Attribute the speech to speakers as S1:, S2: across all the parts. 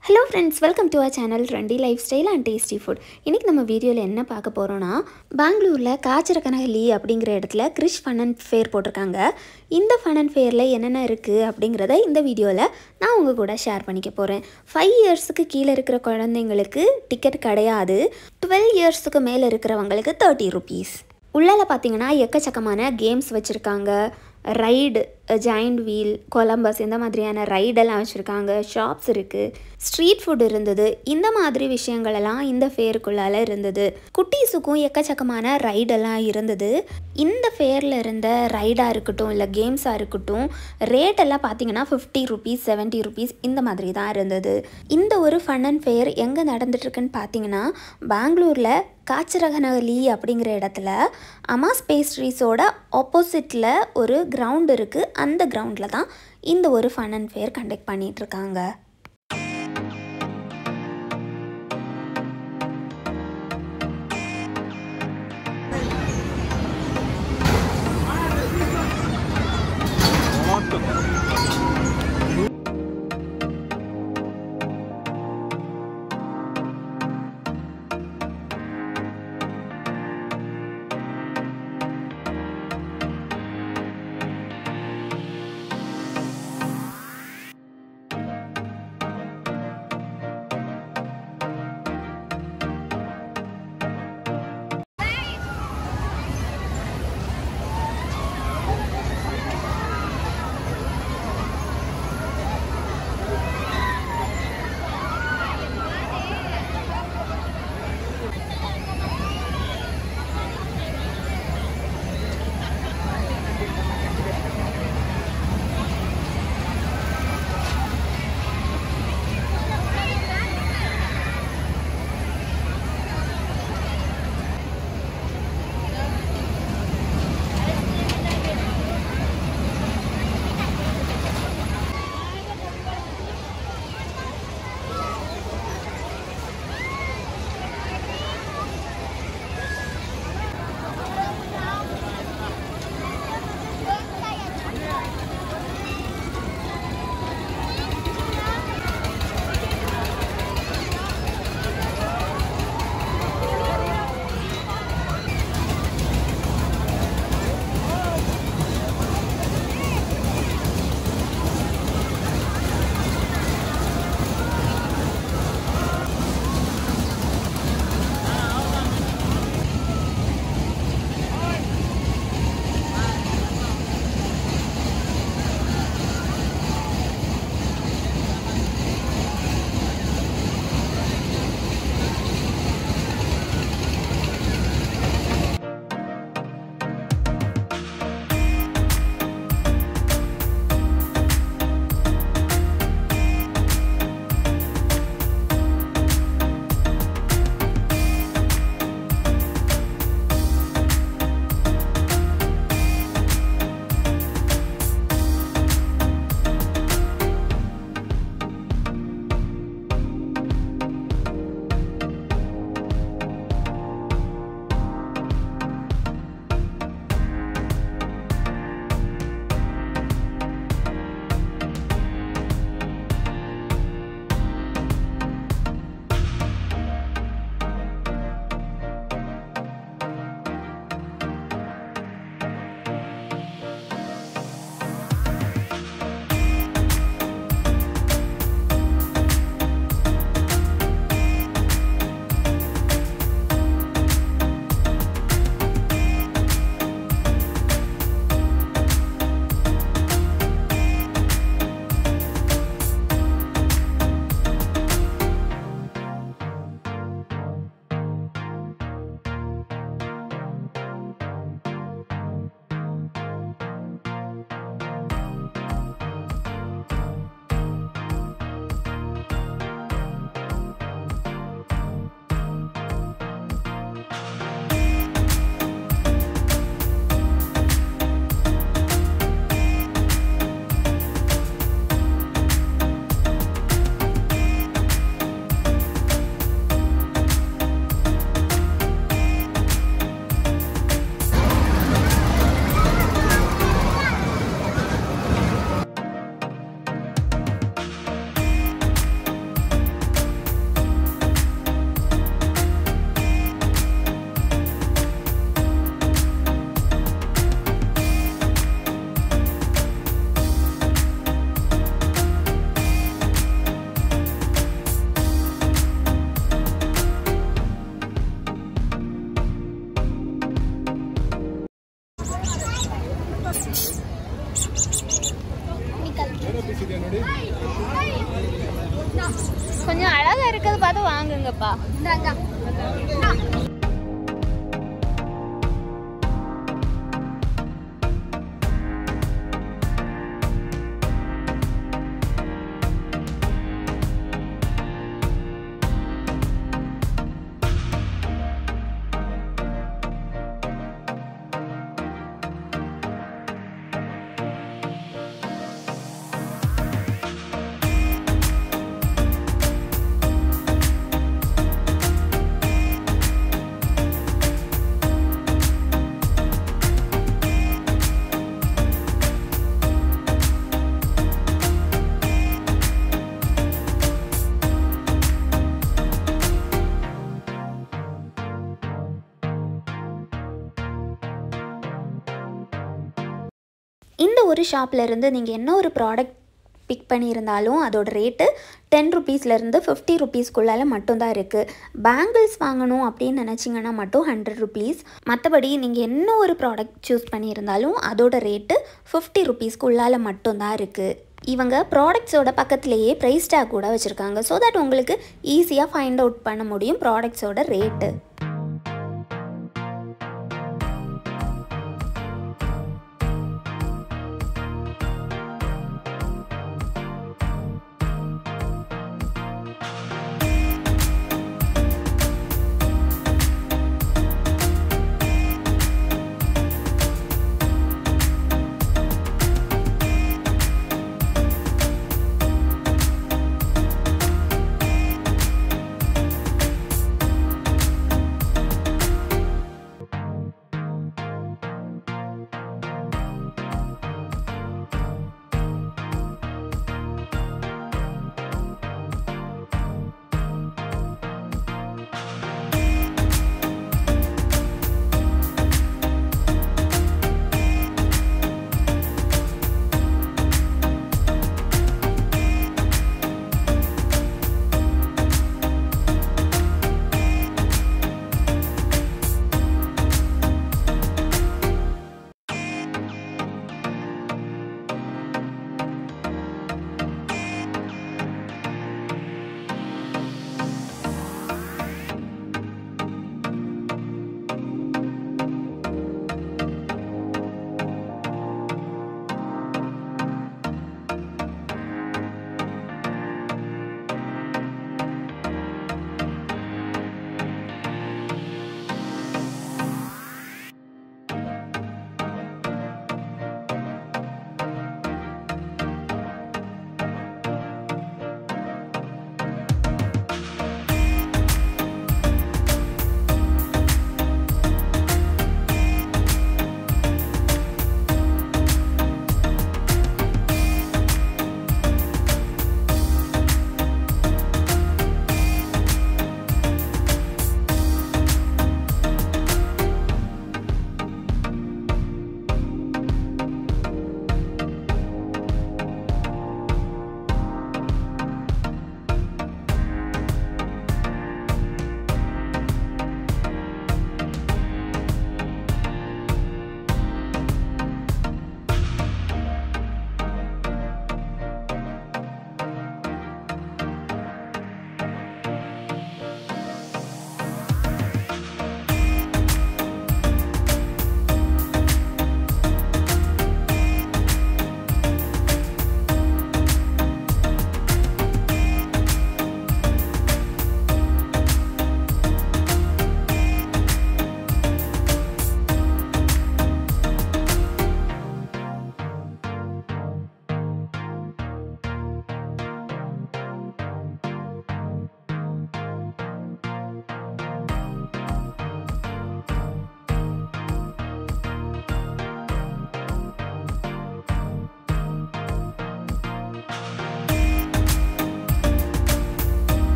S1: hello friends welcome to our channel trendy lifestyle and tasty food இன்றைக்கி நம்ம வீடியோவில் என்ன பார்க்க போகிறோன்னா பெங்களூரில் காச்சிரக்கனஹலி அப்படிங்கிற இடத்துல கிரிஷ் ஃபன் அண்ட் ஃபேர் போட்டிருக்காங்க இந்த ஃபன் அண்ட் ஃபேரில் என்னென்ன இருக்குது அப்படிங்கிறத இந்த வீடியோவில் நான் உங்கள் கூட ஷேர் பண்ணிக்க போகிறேன் ஃபைவ் இயர்ஸுக்கு கீழே இருக்கிற குழந்தைங்களுக்கு டிக்கெட் கிடையாது டுவெல் இயர்ஸுக்கு மேலே இருக்கிறவங்களுக்கு தேர்ட்டி ருபீஸ் உள்ளால பார்த்தீங்கன்னா எக்கச்சக்கமான கேம்ஸ் வச்சுருக்காங்க ரைடு ஜாயிண்ட் வீல் கொலம்பஸ் இந்த மாதிரியான ரைடெல்லாம் வச்சுருக்காங்க ஷாப்ஸ் இருக்குது ஸ்ட்ரீட் ஃபுட் இருந்தது இந்த மாதிரி விஷயங்களெல்லாம் இந்த ஃபேருக்குள்ளால இருந்தது குட்டீஸுக்கும் எக்கச்சக்கமான ரைடெல்லாம் இருந்தது இந்த ஃபேரில் இருந்த ரைடாக இருக்கட்டும் இல்லை கேம்ஸாக இருக்கட்டும் ரேட் எல்லாம் பார்த்தீங்கன்னா ஃபிஃப்டி ருபீஸ் செவன்ட்டி ருபீஸ் இந்த மாதிரி தான் இருந்தது இந்த ஒரு ஃபன் அண்ட் ஃபேர் எங்கே நடந்துட்டுருக்குன்னு பார்த்தீங்கன்னா பெங்களூரில் காச்சிரகனகலி அப்படிங்கிற இடத்துல அமாஸ் பேஸ்ட்ரீஸோட ஆப்போசிட்டில் ஒரு கிரவுண்ட் இருக்குது அந்த கிரவுண்டில் தான் இந்த ஒரு ஃபன் அண்ட் ஃபேர் கண்டக்ட் பண்ணிகிட்ருக்காங்க கொஞ்சம் அழகா இருக்கிறது பார்த்து வாங்குங்கப்பா இந்த ஒரு ஷாப்ல இருந்து நீங்கள் என்ன ஒரு ப்ராடக்ட் பிக் பண்ணியிருந்தாலும் அதோட ரேட்டு டென் ருபீஸ்லேருந்து ஃபிஃப்டி ருபீஸ்க்குள்ளால மட்டும்தான் இருக்குது பேங்கிள்ஸ் வாங்கணும் அப்படின்னு நினச்சிங்கன்னா மட்டும் ஹண்ட்ரட் ருபீஸ் மற்றபடி நீங்கள் என்ன ஒரு ப்ராடக்ட் சூஸ் பண்ணியிருந்தாலும் அதோட ரேட்டு ஃபிஃப்டி ருபீஸ்க்குள்ளால மட்டும்தான் இருக்குது இவங்க ப்ராடக்ட்ஸோட பக்கத்துலேயே ப்ரைஸ் டேக் கூட வச்சுருக்காங்க ஸோ தட் உங்களுக்கு ஈஸியாக ஃபைண்ட் அவுட் பண்ண முடியும் ப்ராடக்ட்ஸோட ரேட்டு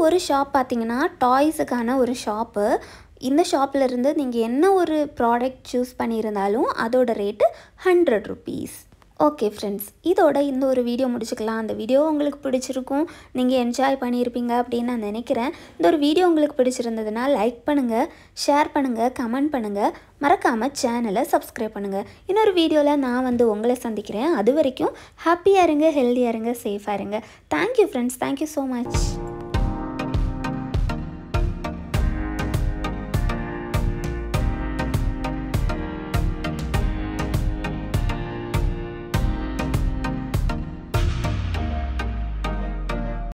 S1: ஒரு ஷாப் பார்த்தீங்கன்னா டாய்ஸுக்கான ஒரு ஷாப்பு இந்த ஷாப்பில் இருந்து நீங்கள் என்ன ஒரு ப்ராடக்ட் சூஸ் பண்ணியிருந்தாலும் அதோட rate hundred rupees okay friends இதோட இந்த ஒரு வீடியோ முடிச்சுக்கலாம் அந்த வீடியோ உங்களுக்கு பிடிச்சிருக்கும் நீங்கள் என்ஜாய் பண்ணியிருப்பீங்க அப்படின்னு நான் நினைக்கிறேன் இந்த ஒரு வீடியோ உங்களுக்கு பிடிச்சிருந்ததுன்னா லைக் பண்ணுங்கள் ஷேர் பண்ணுங்கள் கமெண்ட் பண்ணுங்கள் மறக்காமல் சேனலை சப்ஸ்கிரைப் பண்ணுங்கள் இன்னொரு வீடியோவில் நான் வந்து உங்களை சந்திக்கிறேன் அது வரைக்கும் ஹாப்பியாக இருங்க ஹெல்த்தியாக இருங்க சேஃபாக இருங்க thank you friends thank you so much